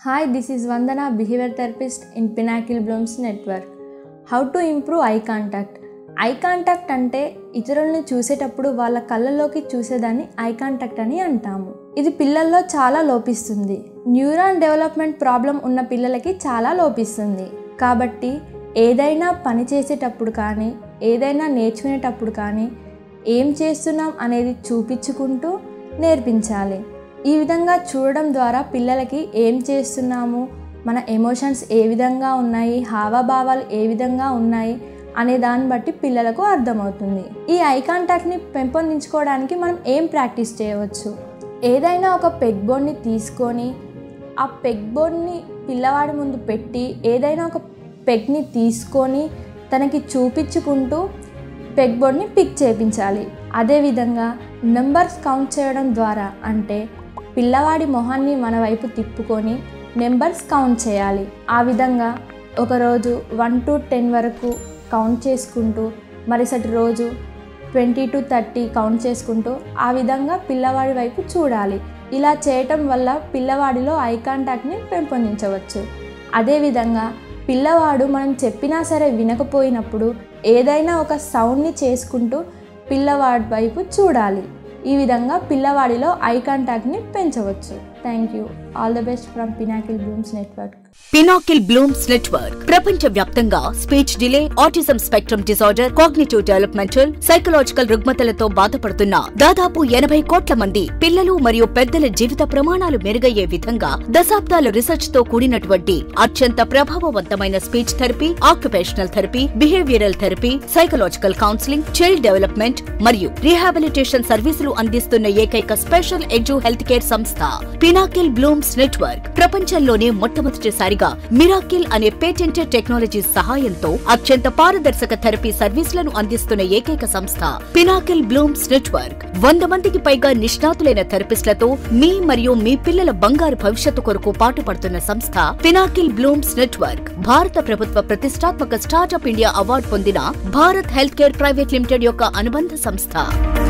Hi, this is Vandana, behavior therapist in Pinnacle Blooms Network. How to improve eye contact? Eye contact అంటే ఇతరుల్ని చూసేటప్పుడు వాళ్ళ కళ్ళలోకి చూసేదాన్ని ఐ కాంటాక్ట్ అని అంటాము ఇది పిల్లల్లో చాలా లోపిస్తుంది న్యూరాన్ డెవలప్మెంట్ ప్రాబ్లం ఉన్న పిల్లలకి చాలా లోపిస్తుంది కాబట్టి ఏదైనా పని చేసేటప్పుడు కానీ ఏదైనా నేర్చుకునేటప్పుడు కానీ ఏం చేస్తున్నాం అనేది చూపించుకుంటూ నేర్పించాలి ఈ విధంగా చూడడం ద్వారా పిల్లలకి ఏం చేస్తున్నాము మన ఎమోషన్స్ ఏ విధంగా ఉన్నాయి హావభావాలు ఏ విధంగా ఉన్నాయి అనే దాన్ని బట్టి పిల్లలకు అర్థమవుతుంది ఈ ఐ కాంటాక్ట్ని పెంపొందించుకోవడానికి మనం ఏం ప్రాక్టీస్ చేయవచ్చు ఏదైనా ఒక పెగ్ బోర్డ్ని తీసుకొని ఆ పెగ్ బోర్డ్ని పిల్లవాడి ముందు పెట్టి ఏదైనా ఒక పెగ్ని తీసుకొని తనకి చూపించుకుంటూ పెగ్ బోర్డ్ని పిక్ చేయించాలి అదేవిధంగా నెంబర్స్ కౌంట్ చేయడం ద్వారా అంటే పిల్లవాడి మొహాన్ని మన వైపు తిప్పుకొని నెంబర్స్ కౌంట్ చేయాలి ఆ విధంగా ఒకరోజు వన్ టు టెన్ వరకు కౌంట్ చేసుకుంటూ మరుసటి రోజు ట్వంటీ టు థర్టీ కౌంట్ చేసుకుంటూ ఆ విధంగా పిల్లవాడి వైపు చూడాలి ఇలా చేయటం వల్ల పిల్లవాడిలో ఐ కాంటాక్ట్ని పెంపొందించవచ్చు అదేవిధంగా పిల్లవాడు మనం చెప్పినా సరే వినకపోయినప్పుడు ఏదైనా ఒక సౌండ్ని చేసుకుంటూ పిల్లవాడి వైపు చూడాలి ఈ విధంగా పిల్లవాడిలో ఐ కాంటాక్ట్ని పెంచవచ్చు thank you all the best from pinnacle blooms network pinnacle blooms network ప్రపంచ వ్యాప్తంగా speech delay autism spectrum disorder cognitive developmental psychological రుగ్మతలతో బాధపడుతున్న దాదాపు ఎనభై కోట్ల మంది పిల్లలు మరియు పెద్దల జీవిత ప్రమాణాలు మెరుగయ్యే విధంగా దశాబ్దాల రీసెర్చ్ తో కూడినటువంటి అత్యంత ప్రభావవంతమైన speech therapy occupational therapy behavioural therapy psychological counselling child development మరియు రీహాబిలిటేషన్ సర్వీసులు అందిస్తున్న ఏకైక స్పెషల్ ఎడ్యు హెల్త్ కేర్ సంస్థ పినాకిల్ బ్లూమ్స్ నెట్వర్క్ ప్రపంచంలోనే మొట్టమొదటిసారిగా మిరాకిల్ అనే పేటెంటెడ్ టెక్నాలజీ సహాయంతో అత్యంత పారదర్శక థెరపీ సర్వీసులను అందిస్తున్న ఏకైక సంస్థ పినాకిల్ బ్లూమ్స్ నెట్వర్క్ వంద మందికి పైగా నిష్ణాతులైన థెరపిస్టులతో మీ మరియు మీ పిల్లల బంగారు భవిష్యత్తు కొరకు పాటుపడుతున్న సంస్థ పినాకిల్ బ్లూమ్స్ నెట్వర్క్ భారత ప్రభుత్వ ప్రతిష్టాత్మక స్టార్టప్ ఇండియా అవార్డు పొందిన Bharat health care private limited యొక్క అనుబంధ సంస్థ